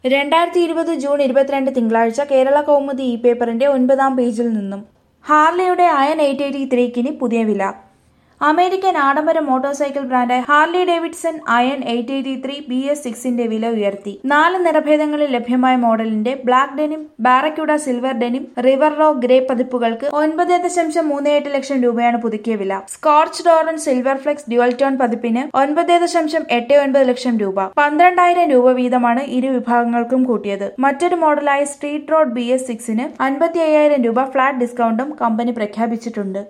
രണ്ടായിരത്തി ഇരുപത് ജൂൺ ഇരുപത്തിരണ്ട് തിങ്കളാഴ്ച കേരള കൗമുദി ഇ പേപ്പറിന്റെ ഒൻപതാം പേജിൽ നിന്നും ഹാർലിയുടെ അയൺ എയ്റ്റ് എയ്റ്റി ത്രീക്കിന് പുതിയ വില അമേരിക്കൻ ആഡംബര മോട്ടോർ സൈക്കിൾ ബ്രാൻഡായ Harley Davidson iron eight eighty three B S സിക്സിന്റെ വില ഉയർത്തി നാല് നിറഭേദങ്ങളിൽ ലഭ്യമായ മോഡലിന്റെ black denim barracuda silver denim river rock grey പതിപ്പുകൾക്ക് ഒൻപത് ദശാംശം മൂന്ന് എട്ട് ലക്ഷം രൂപയാണ് പുതുക്കിയ വില സ്കോർച്ച് ഡോറൻ സിൽവർ ഫ്ലെക്സ് ഡ്യുവൽ ടോൺ പതിപ്പിന് ഒൻപത് ദശാംശം എട്ട് ഒൻപത് ലക്ഷം രൂപ പന്ത്രണ്ടായിരം രൂപ വീതമാണ് ഇരു വിഭാഗങ്ങൾക്കും കൂട്ടിയത് മറ്റൊരു മോഡലായ സ്ട്രീറ്റ് റോഡ് ബി എസ് സിക്സിന് അൻപത്തി അയ്യായിരം രൂപ ഫ്ലാറ്റ് ഡിസ്കൗണ്ടും കമ്പനി പ്രഖ്യാപിച്ചിട്ടുണ്ട്